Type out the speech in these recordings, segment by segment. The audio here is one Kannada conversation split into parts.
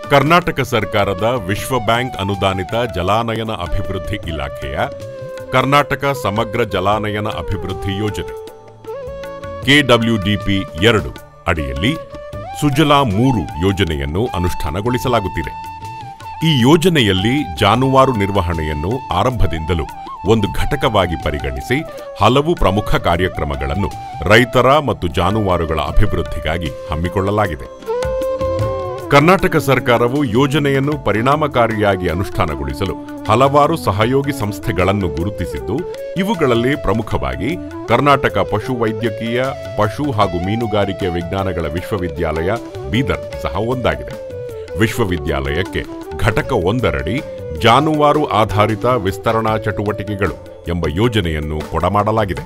ಕರ್ನಾಟಕ ಸರ್ಕಾರದ ವಿಶ್ವ ಬ್ಯಾಂಕ್ ಅನುದಾನಿತ ಜಲಾನಯನ ಅಭಿವೃದ್ಧಿ ಇಲಾಖೆಯ ಕರ್ನಾಟಕ ಸಮಗ್ರ ಜಲಾನಯನ ಅಭಿವೃದ್ಧಿ ಯೋಜನೆ ಕೆಡಬ್ಲ್ಯೂಡಿಪಿ ಎರಡು ಅಡಿಯಲ್ಲಿ ಸುಜಲಾ ಮೂರು ಯೋಜನೆಯನ್ನು ಅನುಷ್ಠಾನಗೊಳಿಸಲಾಗುತ್ತಿದೆ ಈ ಯೋಜನೆಯಲ್ಲಿ ಜಾನುವಾರು ನಿರ್ವಹಣೆಯನ್ನು ಆರಂಭದಿಂದಲೂ ಒಂದು ಘಟಕವಾಗಿ ಪರಿಗಣಿಸಿ ಹಲವು ಪ್ರಮುಖ ಕಾರ್ಯಕ್ರಮಗಳನ್ನು ರೈತರ ಮತ್ತು ಜಾನುವಾರುಗಳ ಅಭಿವೃದ್ಧಿಗಾಗಿ ಹಮ್ಮಿಕೊಳ್ಳಲಾಗಿದೆ ಕರ್ನಾಟಕ ಸರ್ಕಾರವು ಯೋಜನೆಯನ್ನು ಪರಿಣಾಮಕಾರಿಯಾಗಿ ಅನುಷ್ಠಾನಗೊಳಿಸಲು ಹಲವಾರು ಸಹಯೋಗಿ ಸಂಸ್ಥೆಗಳನ್ನು ಗುರುತಿಸಿದ್ದು ಇವುಗಳಲ್ಲಿ ಪ್ರಮುಖವಾಗಿ ಕರ್ನಾಟಕ ಪಶು ವೈದ್ಯಕೀಯ ಪಶು ಹಾಗೂ ಮೀನುಗಾರಿಕೆ ವಿಜ್ಞಾನಗಳ ವಿಶ್ವವಿದ್ಯಾಲಯ ಬೀದರ್ ಸಹ ಒಂದಾಗಿದೆ ವಿಶ್ವವಿದ್ಯಾಲಯಕ್ಕೆ ಘಟಕ ಒಂದರಡಿ ಜಾನುವಾರು ಆಧಾರಿತ ವಿಸ್ತರಣಾ ಚಟುವಟಿಕೆಗಳು ಎಂಬ ಯೋಜನೆಯನ್ನು ಕೊಡಮಾಡಲಾಗಿದೆ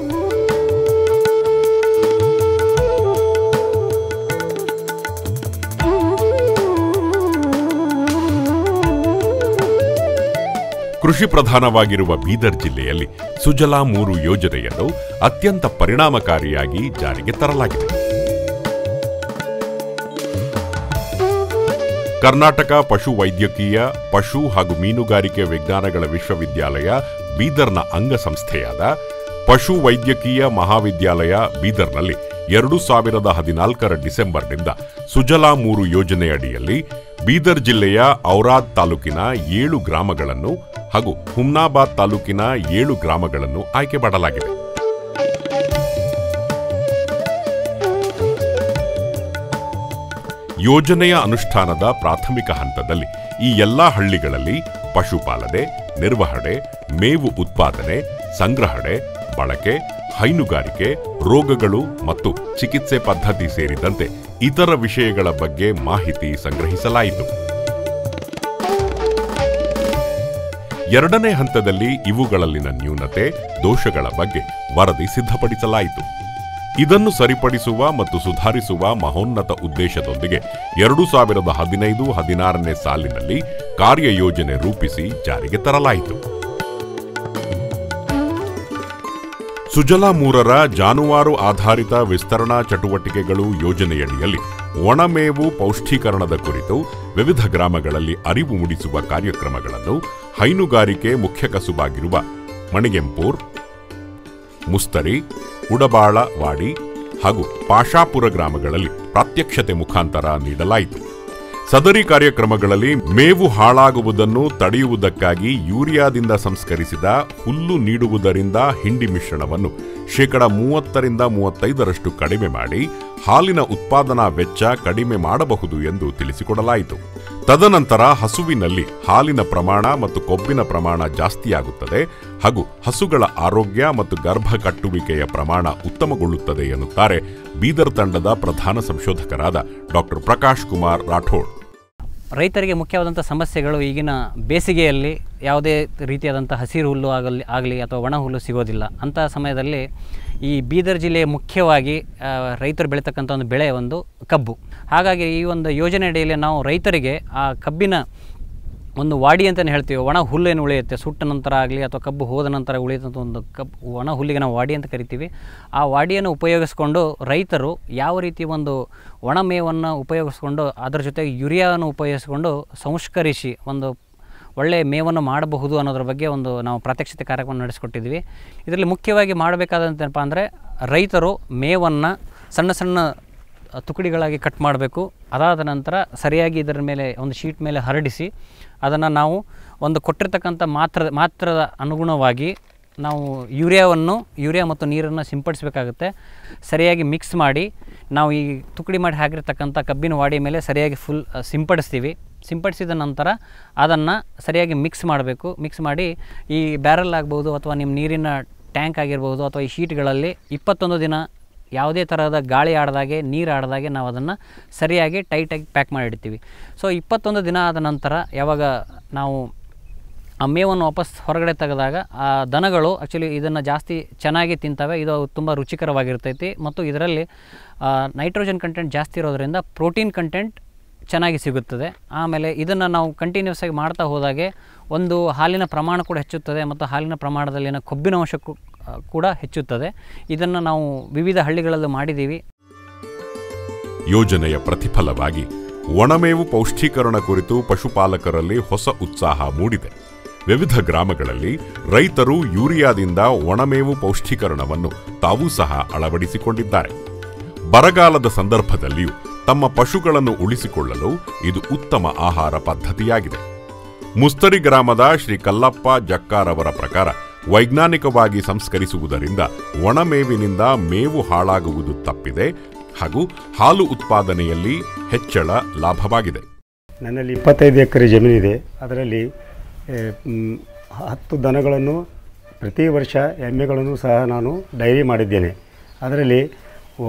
ಕೃಷಿ ಪ್ರಧಾನವಾಗಿರುವ ಬೀದರ್ ಜಿಲ್ಲೆಯಲ್ಲಿ ಸುಜಲಾ ಮೂರು ಯೋಜನೆಯನ್ನು ಅತ್ಯಂತ ಪರಿಣಾಮಕಾರಿಯಾಗಿ ಜಾರಿಗೆ ತರಲಾಗಿದೆ ಕರ್ನಾಟಕ ಪಶು ವೈದ್ಯಕೀಯ ಪಶು ಹಾಗೂ ಮೀನುಗಾರಿಕೆ ವಿಜ್ಞಾನಗಳ ವಿಶ್ವವಿದ್ಯಾಲಯ ಬೀದರ್ನ ಅಂಗಸಂಸ್ಥೆಯಾದ ಪಶು ವೈದ್ಯಕೀಯ ಮಹಾವಿದ್ಯಾಲಯ ಬೀದರ್ನಲ್ಲಿ ಎರಡು ಸಾವಿರದ ಹದಿನಾಲ್ಕರ ಡಿಸೆಂಬರ್ನಿಂದ ಸುಜಲಾ ಮೂರು ಯೋಜನೆಯಡಿಯಲ್ಲಿ ಬೀದರ್ ಜಿಲ್ಲೆಯ ಔರಾದ್ ತಾಲೂಕಿನ ಏಳು ಗ್ರಾಮಗಳನ್ನು ಹಾಗೂ ಹುಮ್ನಾಬಾದ್ ತಾಲೂಕಿನ ಏಳು ಗ್ರಾಮಗಳನ್ನು ಆಯ್ಕೆ ಮಾಡಲಾಗಿದೆ ಯೋಜನೆಯ ಅನುಷ್ಠಾನದ ಪ್ರಾಥಮಿಕ ಹಂತದಲ್ಲಿ ಈ ಎಲ್ಲಾ ಹಳ್ಳಿಗಳಲ್ಲಿ ಪಶುಪಾಲನೆ ನಿರ್ವಹಣೆ ಮೇವು ಉತ್ಪಾದನೆ ಸಂಗ್ರಹಣೆ ಬಳಕೆ ಹೈನುಗಾರಿಕೆ ರೋಗಗಳು ಮತ್ತು ಚಿಕಿತ್ಸೆ ಪದ್ಧತಿ ಸೇರಿದಂತೆ ಇತರ ವಿಷಯಗಳ ಬಗ್ಗೆ ಮಾಹಿತಿ ಸಂಗ್ರಹಿಸಲಾಯಿತು ಎರಡನೇ ಹಂತದಲ್ಲಿ ಇವುಗಳಲ್ಲಿನ ನ್ಯೂನತೆ ದೋಷಗಳ ಬಗ್ಗೆ ವರದಿ ಸಿದ್ಧಪಡಿಸಲಾಯಿತು ಇದನ್ನು ಸರಿಪಡಿಸುವ ಮತ್ತು ಸುಧಾರಿಸುವ ಮಹೋನ್ನತ ಉದ್ದೇಶದೊಂದಿಗೆ ಎರಡು ಸಾವಿರದ ಹದಿನೈದು ಹದಿನಾರನೇ ಸಾಲಿನಲ್ಲಿ ಕಾರ್ಯಯೋಜನೆ ರೂಪಿಸಿ ಜಾರಿಗೆ ತರಲಾಯಿತು ಸುಜಲಾ ಮೂರರ ಜಾನುವಾರು ಆಧಾರಿತ ವಿಸ್ತರಣಾ ಚಟುವಟಿಕೆಗಳು ಯೋಜನೆಯಡಿಯಲ್ಲಿ ಒಣಮೇವು ಪೌಷ್ಠೀಕರಣದ ಕುರಿತು ವಿವಿಧ ಗ್ರಾಮಗಳಲ್ಲಿ ಅರಿವು ಮೂಡಿಸುವ ಕಾರ್ಯಕ್ರಮಗಳನ್ನು ಹೈನುಗಾರಿಕೆ ಮುಖ್ಯ ಕಸುಬಾಗಿರುವ ಮಣಿಗೆಂಪೂರ್ ಮುಸ್ತರಿ ಉಡಬಾಳ ವಾಡಿ ಹಾಗೂ ಪಾಶಾಪುರ ಗ್ರಾಮಗಳಲ್ಲಿ ಪ್ರಾತ್ಯಕ್ಷತೆ ಮುಖಾಂತರ ನೀಡಲಾಯಿತು ಸದರಿ ಕಾರ್ಯಕ್ರಮಗಳಲ್ಲಿ ಮೇವು ಹಾಳಾಗುವುದನ್ನು ತಡೆಯುವುದಕ್ಕಾಗಿ ಯೂರಿಯಾದಿಂದ ಸಂಸ್ಕರಿಸಿದ ಹುಲ್ಲು ನೀಡುವುದರಿಂದ ಹಿಂಡಿ ಮಿಶ್ರಣವನ್ನು ಶೇಕಡ ಮೂವತ್ತರಿಂದ ಮೂವತ್ತೈದರಷ್ಟು ಕಡಿಮೆ ಮಾಡಿ ಹಾಲಿನ ಉತ್ಪಾದನಾ ವೆಚ್ಚ ಕಡಿಮೆ ಮಾಡಬಹುದು ಎಂದು ತಿಳಿಸಿಕೊಡಲಾಯಿತು ತದನಂತರ ಹಸುವಿನಲ್ಲಿ ಹಾಲಿನ ಪ್ರಮಾಣ ಮತ್ತು ಕೊಬ್ಬಿನ ಪ್ರಮಾಣ ಜಾಸ್ತಿಯಾಗುತ್ತದೆ ಹಾಗೂ ಹಸುಗಳ ಆರೋಗ್ಯ ಮತ್ತು ಗರ್ಭ ಕಟ್ಟುವಿಕೆಯ ಪ್ರಮಾಣ ಉತ್ತಮಗೊಳ್ಳುತ್ತದೆ ಎನ್ನುತ್ತಾರೆ ಬೀದರ್ ತಂಡದ ಪ್ರಧಾನ ಸಂಶೋಧಕರಾದ ಡಾಕ್ಟರ್ ಪ್ರಕಾಶ್ ಕುಮಾರ್ ರಾಠೋಡ್ ರೈತರಿಗೆ ಮುಖ್ಯವಾದಂಥ ಸಮಸ್ಯೆಗಳು ಈಗಿನ ಬೇಸಿಗೆಯಲ್ಲಿ ಯಾವುದೇ ರೀತಿಯಾದಂಥ ಹಸಿರು ಹುಲ್ಲು ಆಗಲಿ ಆಗಲಿ ಅಥವಾ ಒಣ ಹುಲ್ಲು ಸಿಗೋದಿಲ್ಲ ಅಂಥ ಸಮಯದಲ್ಲಿ ಈ ಬೀದರ್ ಜಿಲ್ಲೆಯ ಮುಖ್ಯವಾಗಿ ಆ, ರೈತರು ಬೆಳೀತಕ್ಕಂಥ ಒಂದು ಬೆಳೆ ಒಂದು ಕಬ್ಬು ಹಾಗಾಗಿ ಈ ಒಂದು ಯೋಜನೆ ಅಡಿಯಲ್ಲಿ ನಾವು ರೈತರಿಗೆ ಆ ಕಬ್ಬಿನ ಒಂದು ವಾಡಿ ಅಂತಲೇ ಹೇಳ್ತೀವಿ ಒಣ ಹುಲ್ಲು ಏನು ಉಳಿಯುತ್ತೆ ಸುಟ್ಟ ನಂತರ ಆಗಲಿ ಅಥವಾ ಕಬ್ಬು ಹೋದ ನಂತರ ಉಳಿದಂಥ ಒಂದು ಕಬ್ಬು ಒಣ ಹುಲ್ಲಿಗೆ ನಾವು ವಾಡಿ ಅಂತ ಕರಿತೀವಿ ಆ ವಾಡಿಯನ್ನು ಉಪಯೋಗಿಸ್ಕೊಂಡು ರೈತರು ಯಾವ ರೀತಿ ಒಂದು ಒಣ ಮೇವನ್ನು ಉಪಯೋಗಿಸ್ಕೊಂಡು ಅದರ ಜೊತೆಗೆ ಯುರಿಯಾವನ್ನು ಉಪಯೋಗಿಸ್ಕೊಂಡು ಸಂಸ್ಕರಿಸಿ ಒಂದು ಒಳ್ಳೆಯ ಮೇವನ್ನು ಮಾಡಬಹುದು ಅನ್ನೋದ್ರ ಬಗ್ಗೆ ಒಂದು ನಾವು ಪ್ರಾತ್ಯಕ್ಷಿತೆ ಕಾರ್ಯಕ್ರಮ ನಡೆಸಿಕೊಟ್ಟಿದ್ವಿ ಇದರಲ್ಲಿ ಮುಖ್ಯವಾಗಿ ಮಾಡಬೇಕಾದಂತಪ್ಪ ಅಂದರೆ ರೈತರು ಮೇವನ್ನು ಸಣ್ಣ ಸಣ್ಣ ತುಕಡಿಗಳಾಗಿ ಕಟ್ ಮಾಡಬೇಕು ಅದಾದ ನಂತರ ಸರಿಯಾಗಿ ಇದರ ಮೇಲೆ ಒಂದು ಶೀಟ್ ಮೇಲೆ ಹರಡಿಸಿ ಅದನ್ನು ನಾವು ಒಂದು ಕೊಟ್ಟಿರ್ತಕ್ಕಂಥ ಮಾತ್ರ ಮಾತ್ರದ ಅನುಗುಣವಾಗಿ ನಾವು ಯೂರಿಯಾವನ್ನು ಯೂರಿಯಾ ಮತ್ತು ನೀರನ್ನು ಸಿಂಪಡಿಸಬೇಕಾಗುತ್ತೆ ಸರಿಯಾಗಿ ಮಿಕ್ಸ್ ಮಾಡಿ ನಾವು ಈ ತುಕಡಿ ಮಾಡಿ ಹಾಕಿರ್ತಕ್ಕಂಥ ಕಬ್ಬಿನ ವಾಡಿ ಮೇಲೆ ಸರಿಯಾಗಿ ಫುಲ್ ಅ, ಸಿಂಪಡಿಸ್ತೀವಿ ಸಿಂಪಡಿಸಿದ ನಂತರ ಅದನ್ನು ಸರಿಯಾಗಿ ಮಿಕ್ಸ್ ಮಾಡಬೇಕು ಮಿಕ್ಸ್ ಮಾಡಿ ಈ ಬ್ಯಾರಲ್ ಆಗ್ಬೋದು ಅಥವಾ ನಿಮ್ಮ ನೀರಿನ ಟ್ಯಾಂಕ್ ಆಗಿರ್ಬೋದು ಅಥವಾ ಈ ಶೀಟ್ಗಳಲ್ಲಿ ಇಪ್ಪತ್ತೊಂದು ದಿನ ಯಾವುದೇ ಥರದ ಗಾಳಿ ಆಡ್ದಾಗೆ ನೀರು ಆಡ್ದಾಗೆ ನಾವು ಅದನ್ನು ಸರಿಯಾಗಿ ಟೈಟಾಗಿ ಪ್ಯಾಕ್ ಮಾಡಿಡ್ತೀವಿ ಸೊ ಇಪ್ಪತ್ತೊಂದು ದಿನ ಆದ ನಂತರ ಯಾವಾಗ ನಾವು ಆ ಮೇವನ್ನು ವಾಪಸ್ ಹೊರಗಡೆ ತೆಗೆದಾಗ ಆ ದನಗಳು ಆ್ಯಕ್ಚುಲಿ ಇದನ್ನು ಜಾಸ್ತಿ ಚೆನ್ನಾಗಿ ತಿಂತವೆ ಇದು ತುಂಬ ರುಚಿಕರವಾಗಿರ್ತೈತಿ ಮತ್ತು ಇದರಲ್ಲಿ ನೈಟ್ರೋಜನ್ ಕಂಟೆಂಟ್ ಜಾಸ್ತಿ ಇರೋದರಿಂದ ಪ್ರೋಟೀನ್ ಕಂಟೆಂಟ್ ಚೆನ್ನಾಗಿ ಸಿಗುತ್ತದೆ ಆಮೇಲೆ ಇದನ್ನು ನಾವು ಕಂಟಿನ್ಯೂಸ್ ಆಗಿ ಮಾಡ್ತಾ ಹೋದಾಗೆ ಒಂದು ಹಾಲಿನ ಪ್ರಮಾಣ ಕೂಡ ಹೆಚ್ಚುತ್ತದೆ ಮತ್ತು ಹಾಲಿನ ಪ್ರಮಾಣದಲ್ಲಿನ ಕೊಬ್ಬಿನ ಅಂಶ ಕು- ಆ, ಕೂಡ ಹೆಚ್ಚುತ್ತದೆ ಇದನ್ನು ನಾವು ವಿವಿಧ ಹಳ್ಳಿಗಳಲ್ಲಿ ಮಾಡಿದ್ದೀವಿ ಯೋಜನೆಯ ಪ್ರತಿಫಲವಾಗಿ ಒಣಮೇವು ಪೌಷ್ಠೀಕರಣ ಕುರಿತು ಪಶುಪಾಲಕರಲ್ಲಿ ಹೊಸ ಉತ್ಸಾಹ ಮೂಡಿದೆ ವಿವಿಧ ಗ್ರಾಮಗಳಲ್ಲಿ ರೈತರು ಯೂರಿಯಾದಿಂದ ಒಣಮೇವು ಪೌಷ್ಠೀಕರಣವನ್ನು ತಾವೂ ಸಹ ಅಳವಡಿಸಿಕೊಂಡಿದ್ದಾರೆ ಬರಗಾಲದ ಸಂದರ್ಭದಲ್ಲಿಯೂ ತಮ್ಮ ಪಶುಗಳನ್ನು ಉಳಿಸಿಕೊಳ್ಳಲು ಇದು ಉತ್ತಮ ಆಹಾರ ಪದ್ಧತಿಯಾಗಿದೆ ಮುಸ್ತರಿ ಗ್ರಾಮದ ಶ್ರೀ ಕಲ್ಲಪ್ಪ ಜಕ್ಕಾರವರ ಪ್ರಕಾರ ವೈಜ್ಞಾನಿಕವಾಗಿ ಸಂಸ್ಕರಿಸುವುದರಿಂದ ಒಣಮೇವಿನಿಂದ ಮೇವು ಹಾಳಾಗುವುದು ತಪ್ಪಿದೆ ಹಾಗೂ ಹಾಲು ಉತ್ಪಾದನೆಯಲ್ಲಿ ಹೆಚ್ಚಳ ಲಾಭವಾಗಿದೆ ನನ್ನಲ್ಲಿ ಇಪ್ಪತ್ತೈದು ಎಕರೆ ಜಮೀನಿದೆ ಅದರಲ್ಲಿ ಏ, ಮ್, ಹತ್ತು ದನಗಳನ್ನು ಪ್ರತಿ ವರ್ಷ ಎಮ್ಮೆಗಳನ್ನು ಸಹ ನಾನು ಡೈರಿ ಮಾಡಿದ್ದೇನೆ ಅದರಲ್ಲಿ ಓ,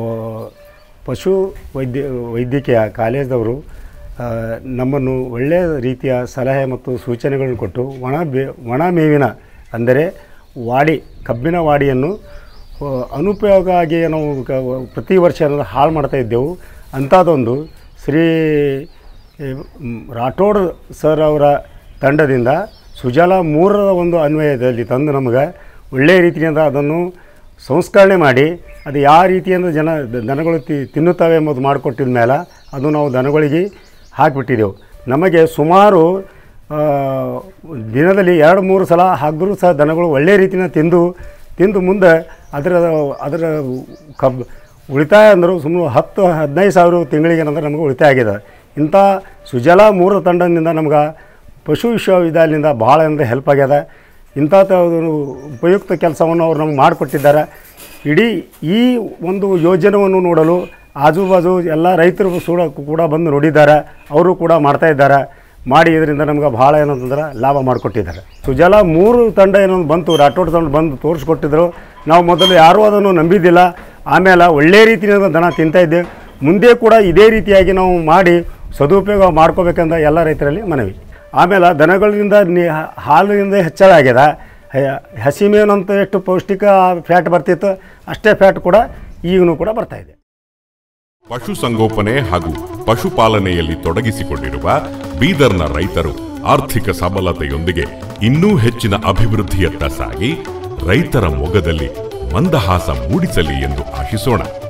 ಪಶು ವೈದ್ಯ ವೈದ್ಯಕೀಯ ಕಾಲೇಜ್ದವರು ಆ, ನಮ್ಮನ್ನು ಒಳ್ಳೆಯ ರೀತಿಯ ಸಲಹೆ ಮತ್ತು ಸೂಚನೆಗಳನ್ನು ಕೊಟ್ಟು ಒಣ ಬೇ ಒಣ ಮೇವಿನ ಅಂದರೆ ವಾಡಿ ಕಬ್ಬಿನ ವಾಡಿಯನ್ನು ಆ, ಅನುಪಯೋಗ ಆಗಿ ನಾವು ಕ- ಪ್ರತಿ ವರ್ಷ ಏನಾದ್ರು ಹಾಳು ಮಾಡ್ತಾ ಇದ್ದೆವು ಅಂಥದ್ದೊಂದು ಶ್ರೀ ಈ, ಮ್, ರಾಠೋಡ್ ಸರ್ ಅವರ ತಂಡದಿಂದ ಸುಜಲ ಮೂರರ ಒಂದು ಅನ್ವಯದಲ್ಲಿ ತಂದು ನಮಗೆ ಒಳ್ಳೆಯ ರೀತಿಯಿಂದ ಅದನ್ನು ಸಂಸ್ಕರಣೆ ಮಾಡಿ ಅದು ಯಾವ ರೀತಿಯಿಂದ ಜನ ದ- ದನಗಳು ತಿ ತಿನ್ನುತ್ತವೆ ಎಂಬುದು ಮಾಡಿಕೊಟ್ಟಿದ ಮೇಲೆ ಅದು ನಾವು ದನಗಳಿಗೆ ಹಾಕಿಬಿಟ್ಟಿದ್ದೆವು ನಮಗೆ ಸುಮಾರು ಆ, ದಿನದಲ್ಲಿ ಎರಡು ಮೂರು ಸಲ ಹಾಕಿದ್ರೂ ಸಹ ದನಗಳು ಒಳ್ಳೆಯ ರೀತಿಯಿಂದ ತಿಂದು ತಿಂದು ಮುಂದೆ ಅದರ ಅದರ ಕಬ್ ಉಳಿತಾಯ ಅಂದರು ಸುಮ್ಮನೆ ಹತ್ತು ಹದಿನೈದು ಸಾವಿರ ತಿಂಗಳಿಗೆ ಏನಂದ್ರೆ ನಮಗೆ ಉಳಿತಾಯ ಆಗಿದೆ ಇಂಥ ಸುಜಲ ಮೂರು ತಂಡದಿಂದ ನಮ್ಗೆ ಪಶು ವಿಶ್ವವಿದ್ಯಾಲಯದಿಂದ ಭಾಳ ಅಂದರೆ ಹೆಲ್ಪ್ ಆಗ್ಯದ ಇಂಥ ತ- ಒಂದು ಉಪಯುಕ್ತ ಕೆಲಸವನ್ನು ಅವ್ರು ನಮ್ಗೆ ಮಾಡಿಕೊಟ್ಟಿದ್ದಾರೆ ಇಡೀ ಈ ಒಂದು ಯೋಜನೆಯನ್ನು ನೋಡಲು ಆಜು ಬಾಜು ಎಲ್ಲ ರೈತರು ಸೂಡ ಕೂಡ ಬಂದು ನೋಡಿದ್ದಾರೆ ಅವರು ಕೂಡ ಮಾಡ್ತಾ ಇದ್ದಾರೆ ಮಾಡಿ ಇದರಿಂದ ನಮ್ಗೆ ಭಾಳ ಏನಂತಂದ್ರೆ ಲಾಭ ಮಾಡಿಕೊಟ್ಟಿದ್ದಾರೆ ಸುಜಲ ಮೂರು ತಂಡ ಏನೊಂದು ಬಂತು ರಾಠೋಡ್ ತಂಡ ಬಂದು ತೋರಿಸ್ಕೊಟ್ಟಿದ್ರು ನಾವು ಮೊದಲು ಯಾರೂ ಅದನ್ನು ನಂಬಿದ್ದಿಲ್ಲ ಆಮೇಲೆ ಒಳ್ಳೆಯ ರೀತಿಯಿಂದ ದನ ತಿಂತಾ ಇದ್ದೇವೆ ಮುಂದೆ ಕೂಡ ಇದೇ ರೀತಿಯಾಗಿ ನಾವು ಮಾಡಿ ಸದುಪಯೋಗ ಮಾಡ್ಕೋಬೇಕಂತ ಎಲ್ಲ ರೈತರಲ್ಲಿ ಮನವಿ ಆಮೇಲೆ ದನಗಳಿಂದ ನಿ ಹಾಲಿನಿಂದ ಹೆಚ್ಚಳ ಆಗ್ಯದ ಹ- ಹಸಿ ಮೇವಿನಂತ ಎಷ್ಟು ಪೌಷ್ಟಿಕ ಫ್ಯಾಟ್ ಬರ್ತಿತ್ತು ಅಷ್ಟೇ ಫ್ಯಾಟ್ ಕೂಡ ಈಗಲೂ ಕೂಡ ಬರ್ತಾ ಇದೆ ಪಶುಸಂಗೋಪನೆ ಹಾಗೂ ಪಶುಪಾಲನೆಯಲ್ಲಿ ತೊಡಗಿಸಿಕೊಂಡಿರುವ ಬೀದರ್ನ ರೈತರು ಆರ್ಥಿಕ ಸಬಲತೆಯೊಂದಿಗೆ ಇನ್ನೂ ಹೆಚ್ಚಿನ ಅಭಿವೃದ್ಧಿಯತ್ತ ಸಾಗಿ ರೈತರ ಮೊಗದಲ್ಲಿ ಮಂದಹಾಸ ಮೂಡಿಸಲಿ ಎಂದು ಆಶಿಸೋಣ